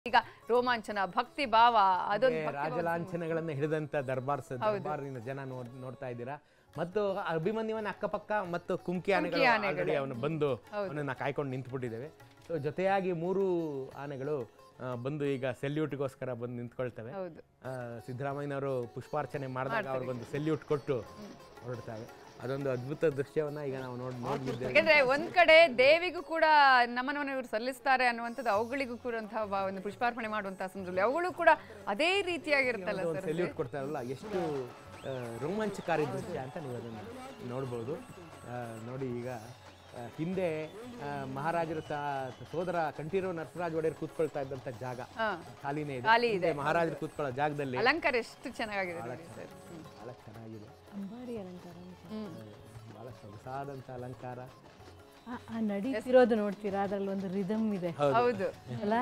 ಈಗ ರೋಮಾಂಚನ ಭಕ್ತಿ ಭಾವ ಅದೊಂದು ಏ, ರಾಜಲಾಂಛನಗಳನ್ನ ಹಿಡಿದಂತ ದರ್ಬಾರ್ ಸ- ದರ್ಬಾರಿನ ಜನ ನೋಡ್ ನೋಡ್ತಾ ಇದ್ದೀರಾ ಮತ್ತು ಅಭಿಮನ್ಯುವನ ಅಕ್ಕಪಕ್ಕ ಮತ್ತು ಕುಮ್ಕಿ ಆನೆಗಳು ಆಲ್ರೆಡಿ ಅವನು ಬಂದು ಅವನನ್ನ ಕಾಯ್ಕೊಂಡು ನಿಂತ್ಬಿಟ್ಟಿದ್ದೇವೆ ಸೊ ಜೊತೆಯಾಗಿ ಮೂರು ಆನೆಗಳು ಆ, ಬಂದು ಈಗ ಸೆಲ್ಯೂಟ್ಗೋಸ್ಕರ ಬಂದು ನಿಂತ್ಕೊಳ್ತವೆ ಹೌದು ಆ, ಸಿದ್ದರಾಮಯ್ಯನವರು ಪುಷ್ಪಾರ್ಚನೆ ಮಾಡಿದಾಗ ಅವ್ರಿಗೊಂದು ಸೆಲ್ಯೂಟ್ ಕೊಟ್ಟು ಹೊರಡ್ತವೆ ಅದೊಂದು ಅದ್ಭುತ ದೃಶ್ಯವನ್ನ ಈಗ ನಾವು ನೋಡ್ ನೋಡ್ಲಿದ್ದೇವೆ ಯಾಕಂದ್ರೆ ಒಂದ್ ಕಡೆ ದೇವಿಗೂ ಕೂಡ ನಮನವನ್ನು ಇವರು ಸಲ್ಲಿಸ್ತಾರೆ ಅನ್ನುವಂಥದ್ದು ಅವುಗಳಿಗೂ ಕೂಡ ಅಂತಹ ಬಾ- ಒಂದು ಪುಷ್ಪಾರ್ಪಣೆ ಮಾಡುವಂತಹ ಸಂದರ್ಭದಲ್ಲಿ ಅವುಗಳು ಕೂಡ ಅದೇ ರೀತಿಯಾಗಿರುತ್ತಲ್ಲ ಒಂದು ಸರ್ ಸೆಲ್ಯೂಟ್ ಕೊಡ್ತಾರಲ್ಲ ಎಷ್ಟು ಆ, ರೋಮಾಂಚಕಾರಿ ದೃಶ್ಯ ಅಂತ ನೀವು ಅದನ್ನು ನೋಡ್ಬೋದು ಆ, ನೋಡಿ ಈಗ ಆ, ಹಿಂದೆ ಆ, ಮಹಾರಾಜರ ತ- ಸೋದರ ಕಂಠೀರವ ನರಸರಾಜ ಒಡೆಯರ್ ಕೂತ್ಕೊಳ್ತಾ ಇದ್ದಂಥ ಜಾಗ ಹಾ ಖಾಲಿನೇ ಇದೆ ಖಾಲಿ ಹಿಂದೆ ಮಹಾರಾಜರು ಕೂತ್ಕೊಳ್ಳೋ ಜಾಗದಲ್ಲಿ ಅಲಂಕಾರ ಎಷ್ಟು ಚೆನ್ನಾಗಿದೆ ನೋಡಿ ಸರ್ ಹ್ಮ್. ಬಹಳ ಚೆನ್ನಾಗಿದೆ ಅಂಬಾರಿ ಅಲಂಕಾರ ಹ್ಮ್ ಬಹಳ ಸೊಗಸಾದಂಥ ಅಲಂಕಾರ ಆ- ಆ ನಡೀತಿರೋದು ನೋಡ್ತೀರಾ ಅದ್ರಲ್ಲಿ ಒಂದು ರಿದಮ್ ಇದೆ ಹೌದು ಅಲ್ಲ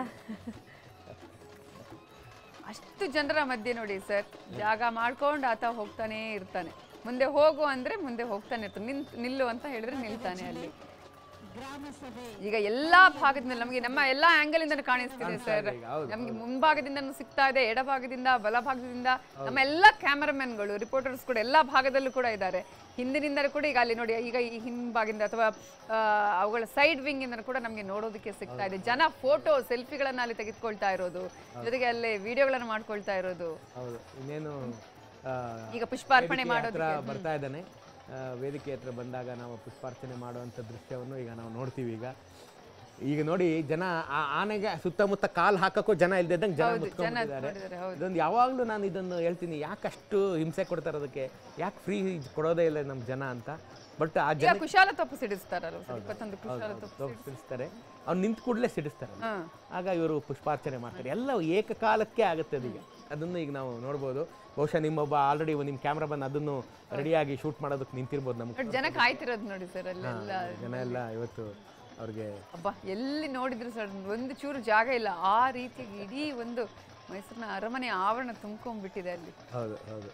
ಅಷ್ಟು ಜನರ ಮಧ್ಯೆ ನೋಡಿ ಸರ್ ಜಾಗ ಮಾಡ್ಕೊಂಡು ಆತ ಹೋಗ್ತಾನೆ ಇರ್ತಾನೆ ಮುಂದೆ ಹೋಗು ಅಂದ್ರೆ ಮುಂದೆ ಹೋಗ್ತಾನೆ ಇರ್ತಾನೆ ನಿಂತ್ ನಿಲ್ಲು ಅಂತ ಹೇಳಿದ್ರೆ ನಿಲ್ತಾನೆ ಅಲ್ಲಿ ಈಗ ಎಲ್ಲಾ ಭಾಗದಿಂದ ನಮಗೆ ನಮ್ಮ ಎಲ್ಲಾ ಆಂಗಲ್ ಇಂದ ಕಾಣಿಸ್ತಿದೆ ಸರ್ ಈಗ, ಹೌದು, ನಮ್ಗೆ ಮುಂಭಾಗದಿಂದನೂ ಸಿಗ್ತಾ ಇದೆ ಎಡಭಾಗದಿಂದ ಬಲಭಾಗದಿಂದ ನಮ್ಮ ಎಲ್ಲಾ ಕ್ಯಾಮರಾಮನ್ಗಳು ರಿಪೋರ್ಟರ್ಸ್ ಕೂಡ ಎಲ್ಲಾ ಭಾಗದಲ್ಲೂ ಕೂಡ ಇದ್ದಾರೆ ಹಿಂದಿನಿಂದ ಕೂಡ ಈಗ ಅಲ್ಲಿ ನೋಡಿ ಈಗ ಈ ಹಿಂಭಾಗದಿಂದ ಅಥವಾ ಆ, ಅವುಗಳ ಸೈಡ್ ವಿಂಗ್ ಇಂದ ಕೂಡ ನಮಗೆ ನೋಡೋದಕ್ಕೆ ಸಿಗ್ತಾ ಇದೆ ಜನ ಫೋಟೋ ಸೆಲ್ಫಿಗಳನ್ನ ಅಲ್ಲಿ ತೆಗೆದುಕೊಳ್ತಾ ಇರೋದು ಜೊತೆಗೆ ಅಲ್ಲಿ ವಿಡಿಯೋಗಳನ್ನ ಮಾಡ್ಕೊಳ್ತಾ ಇರೋದು ಹೌದು ಇನ್ನೇನು ಆ, ಈಗ ಪುಷ್ಪಾರ್ಪಣೆ ವೇದಿಕೆ ಹತ್ರ ಮಾಡೋದಕ್ಕೆ ಬರ್ತಾ ಇದ್ದಾನೆ ಆ, ವೇದಿಕೆ ಹತ್ರ ಬಂದಾಗ ನಾವು ಪುಷ್ಪಾರ್ಚನೆ ಮಾಡುವಂಥ ದೃಶ್ಯವನ್ನು ಈಗ ನಾವು ನೋಡ್ತೀವಿ ಈಗ ಈಗ ನೋಡಿ ಜನ ಆ ಆನೆಗೆ ಸುತ್ತಮುತ್ತ ಕಾಲ್ ಹಾಕಕ್ಕೂ ಜನ ಇಲ್ದಿದ್ದಂಗೆ ಜನ ಮುತ್ಕೊಂಡ್ಬಿಟ್ಟಿದ್ದಾರೆ ನೋಡಿದ್ದಾರೆ ಹೌದು ಇದೊಂದು ಯಾವಾಗಲೂ ನಾನು ಇದನ್ನು ಹೇಳ್ತೀನಿ ಯಾಕಷ್ಟು ಹಿಂಸೆ ಕೊಡ್ತಾರೆ ಅದಕ್ಕೆ ಯಾಕೆ ಫ್ರೀ ಕೊಡೋದೇ ಇಲ್ಲ ನಮ್ಮ ಜನ ಅಂತ ಬಟ್ ಆ ಈಗ ಜನ ಕುಶಾಲ ತಪ್ಪು ಸಿಡಿಸ್ತಾರಲ್ಲ ಸರ್ ಇಪ್ಪತ್ತೊಂದು ಕುಶಾಲ ತಪ್ಪು ಸಿಡಿಸ್ತಾರೆ ಅವ್ನು ನಿಂತ ಕೂಡಲೇ ಸಿಡಿಸ್ತಾರೆ ಹಾ ಆಗ ಇವರು ಪುಷ್ಪಾರ್ಚನೆ ಮಾಡ್ತಾರೆ ಎಲ್ಲ ಏಕಕಾಲಕ್ಕೆ ಆಗುತ್ತೆ ಅದೀಗ ಅದನ್ನು ಈಗ ನಾವು ನೋಡ್ಬೋದು ಬಹುಶಃ ನಿಮ್ಮೊಬ್ಬ ಆಲ್ರೆಡಿ ನಿಮ್ಮ ಕ್ಯಾಮ್ರಾ ಬಂದು ಅದನ್ನು ರೆಡಿಯಾಗಿ ಶೂಟ್ ಮಾಡೋದಕ್ಕೆ ನಿಂತಿರ್ಬೋದು ನಮ್ಗೆ ಬಟ್ ಜನ ಕಾಯ್ತಿರೋದು ನೋಡಿ ಸರ್ ಅಲ್ಲೆಲ್ಲ ಜನ ಎಲ್ಲ ಇವತ್ತು ಅವ್ರಿಗೆ ಅಬ್ಬಾ ಎಲ್ಲಿ ನೋಡಿದ್ರು ಸರ್ ಒಂದು ಚೂರು ಜಾಗ ಇಲ್ಲ ಆ ರೀತಿಯಾಗಿ ಇಡೀ ಒಂದು ಮೈಸೂರಿನ ಅರಮನೆ ಆವರಣ ತುಂಬ್ಕೊಂಡ್ಬಿಟ್ಟಿದೆ ಅಲ್ಲಿ ಹೌದು ಹೌದು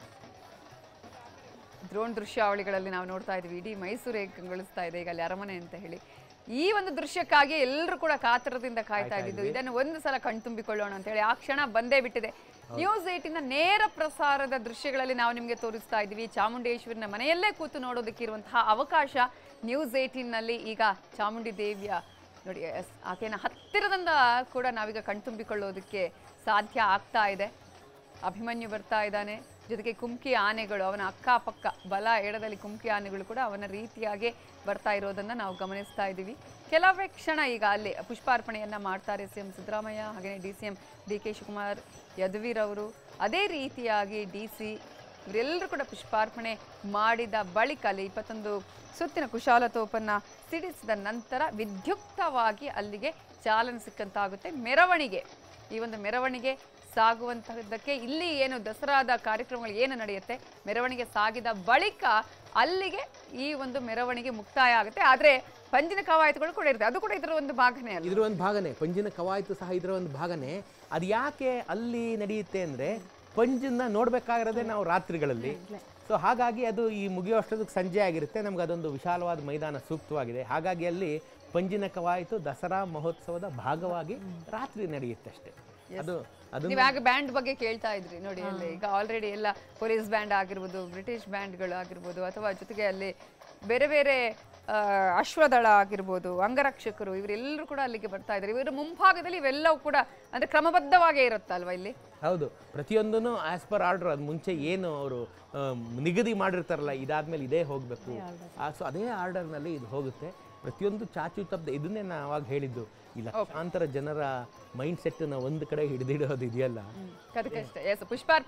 ದ್ರೋಣ್ ದೃಶ್ಯಾವಳಿಗಳಲ್ಲಿ ನಾವು ನೋಡ್ತಾ ಇದ್ವಿ ಇಡೀ ಮೈಸೂರು ಹೇಗೆ ಕಂಗೊಳಿಸ್ತಾ ಇದೆ ಈಗ ಅಲ್ಲಿ ಅರಮನೆ ಅಂತ ಹೇಳಿ ಈ ಒಂದು ದೃಶ್ಯಕ್ಕಾಗಿ ಎಲ್ಲರೂ ಕೂಡ ಕಾತರದಿಂದ ಕಾಯ್ತಾ ಇದ್ದಿದ್ದು ಇದನ್ನು ಒಂದು ಸಲ ಕಣ್ತುಂಬಿಕೊಳ್ಳೋಣ ಅಂತ ಹೇಳಿ ಆ ಕ್ಷಣ ಬಂದೇ ಬಿಟ್ಟಿದೆ ನ್ಯೂಸ್ ಏಟಿನ ನೇರ ಪ್ರಸಾರದ ದೃಶ್ಯಗಳಲ್ಲಿ ನಾವು ನಿಮಗೆ ತೋರಿಸ್ತಾ ಇದ್ವಿ ಚಾಮುಂಡೇಶ್ವರಿನ ಮನೆಯಲ್ಲೇ ಕೂತು ನೋಡೋದಕ್ಕೆ ಇರುವಂತಹ ಅವಕಾಶ ನ್ಯೂಸ್ ಏಟಿನಲ್ಲಿ ಈಗ ಚಾಮುಂಡಿ ದೇವಿಯ ನೋಡಿ ಎಸ್, ಆಕೆನ ಹತ್ತಿರದಿಂದ ಕೂಡ ನಾವೀಗ ಕಣ್ತುಂಬಿಕೊಳ್ಳೋದಕ್ಕೆ ಸಾಧ್ಯ ಆಗ್ತಾ ಇದೆ ಅಭಿಮನ್ಯು ಬರ್ತಾ ಇದ್ದಾನೆ ಜೊತೆಗೆ ಕುಮ್ಕಿ ಆನೆಗಳು ಅವನ ಅಕ್ಕಪಕ್ಕ ಬಲ ಎಡದಲ್ಲಿ ಕುಮ್ಕಿ ಆನೆಗಳು ಕೂಡ ಅವನ ರೀತಿಯಾಗಿ ಬರ್ತಾ ಇರೋದನ್ನ ನಾವು ಗಮನಿಸ್ತಾ ಇದ್ದೀವಿ ಕೆಲವೇ ಕ್ಷಣ ಈಗ ಅಲ್ಲಿ ಪುಷ್ಪಾರ್ಪಣೆಯನ್ನ ಮಾಡ್ತಾರೆ ಸಿ ಎಂ ಸಿದ್ದರಾಮಯ್ಯ ಹಾಗೆಯೇ D C M D K Shivakumar Yaduveer ಅವರು ಅದೇ ರೀತಿಯಾಗಿ ಡಿ ಸಿ ಇವರೆಲ್ಲರೂ ಕೂಡ ಪುಷ್ಪಾರ್ಪಣೆ ಮಾಡಿದ ಬಳಿಕ ಅಲ್ಲಿ ಇಪ್ಪತ್ತೊಂದು ಸುತ್ತಿನ ಕುಶಾಲತೋಪನ್ನ ಸಿಡಿಸಿದ ನಂತರ ವಿದ್ಯುಕ್ತವಾಗಿ ಅಲ್ಲಿಗೆ ಚಾಲನೆ ಸಿಕ್ಕಂತಾಗುತ್ತೆ ಮೆರವಣಿಗೆ ಈ ಒಂದು ಮೆರವಣಿಗೆ ಸಾಗುವಂತಹದ್ದಕ್ಕೆ ಇಲ್ಲಿ ಏನು ದಸರಾದ ಕಾರ್ಯಕ್ರಮಗಳು ಏನು ನಡೆಯುತ್ತೆ ಮೆರವಣಿಗೆ ಸಾಗಿದ ಬಳಿಕ ಅಲ್ಲಿಗೆ ಈ ಒಂದು ಮೆರವಣಿಗೆ ಮುಕ್ತಾಯ ಆಗುತ್ತೆ ಆದ್ರೆ ಪಂಜಿನ ಕವಾಯತುಗಳು ಕೂಡ ಇರುತ್ತೆ ಅದು ಕೂಡ ಇದರ ಒಂದು ಭಾಗನೇ ಅಲ್ಲ ಇದ್ರ ಒಂದು ಭಾಗನೇ ಪಂಜಿನ ಕವಾಯತು ಸಹ ಇದರ ಒಂದು ಭಾಗನೇ ಅದು ಯಾಕೆ ಅಲ್ಲಿ ನಡೆಯುತ್ತೆ ಅಂದ್ರೆ ಪಂಜನ್ನ ನೋಡ್ಬೇಕಾಗಿರೋದೇ ನಾವು ರಾತ್ರಿಗಳಲ್ಲಿ ಸೊ ಹಾಗಾಗಿ ಅದು ಈ ಮುಗಿಯುವಷ್ಟೊತ್ತಿಗೆ ಸಂಜೆ ಆಗಿರುತ್ತೆ ನಮ್ಗೆ ಅದೊಂದು ವಿಶಾಲವಾದ ಮೈದಾನ ಸೂಕ್ತವಾಗಿದೆ ಹಾಗಾಗಿ ಅಲ್ಲಿ ಪಂಜಿನ ಕವಾಯತು ದಸರಾ ಮಹೋತ್ಸವದ ಭಾಗವಾಗಿ ರಾತ್ರಿ ನಡೆಯುತ್ತೆ ಅಷ್ಟೇ ಅದು ಅದು ನೀವು ಆಗ ಬ್ಯಾಂಡ್ ಬಗ್ಗೆ ಕೇಳ್ತಾ ಇದ್ರಿ ನೋಡಿ ಅಲ್ಲಿ ಈಗ ಆಲ್ರೆಡಿ ಎಲ್ಲ ಪೊಲೀಸ್ ಬ್ಯಾಂಡ್ ಆಗಿರ್ಬೋದು ಬ್ರಿಟಿಷ್ ಬ್ಯಾಂಡ್ಗಳು ಆಗಿರ್ಬೋದು ಅಥವಾ ಜೊತೆಗೆ ಅಲ್ಲಿ ಬೇರೆ ಬೇರೆ ಆ, ಅಶ್ವದಳ ಆಗಿರ್ಬೋದು ಅಂಗರಕ್ಷಕರು ಇವರೆಲ್ಲರೂ ಕೂಡ ಅಲ್ಲಿಗೆ ಬರ್ತಾ ಇದ್ದಾರೆ ಇವರ ಮುಂಭಾಗದಲ್ಲಿ ಇವೆಲ್ಲವೂ ಕೂಡ ಅಂದ್ರೆ ಕ್ರಮಬದ್ಧವಾಗೇ ಇರುತ್ತಲ್ವಾ ಇಲ್ಲಿ ಹೌದು ಪ್ರತಿಯೊಂದನ್ನು ಆಸ್ ಪರ್ ಆರ್ಡರ್ ಅದು ಮುಂಚೆ ಏನು ಅವರು ನಿಗದಿ ಮಾಡಿರ್ತಾರಲ್ಲ ಇದಾದ್ಮೇಲೆ ಇದೇ ಹೋಗಬೇಕು ಸೊ ಅದೇ ಆರ್ಡರ್ನಲ್ಲಿ ಇದು ಹೋಗುತ್ತೆ ಪ್ರತಿಯೊಂದು ಚಾಚು ತಪ್ಪದೆ ಇದನ್ನೇ ನಾನು ಅವಾಗ ಹೇಳಿದ್ದು ಈ ಲಕ್ಷಾಂತರ ಜನರ ಮೈಂಡ್ ಸೆಟ್ನ ಒಂದು ಕಡೆ ಹಿಡಿದಿಡೋದು ಇದೆಯಲ್ಲ ಅದಕ್ಕಷ್ಟೇ ಎಸ್ ಪುಷ್ಪಾರ್ಪಣೆ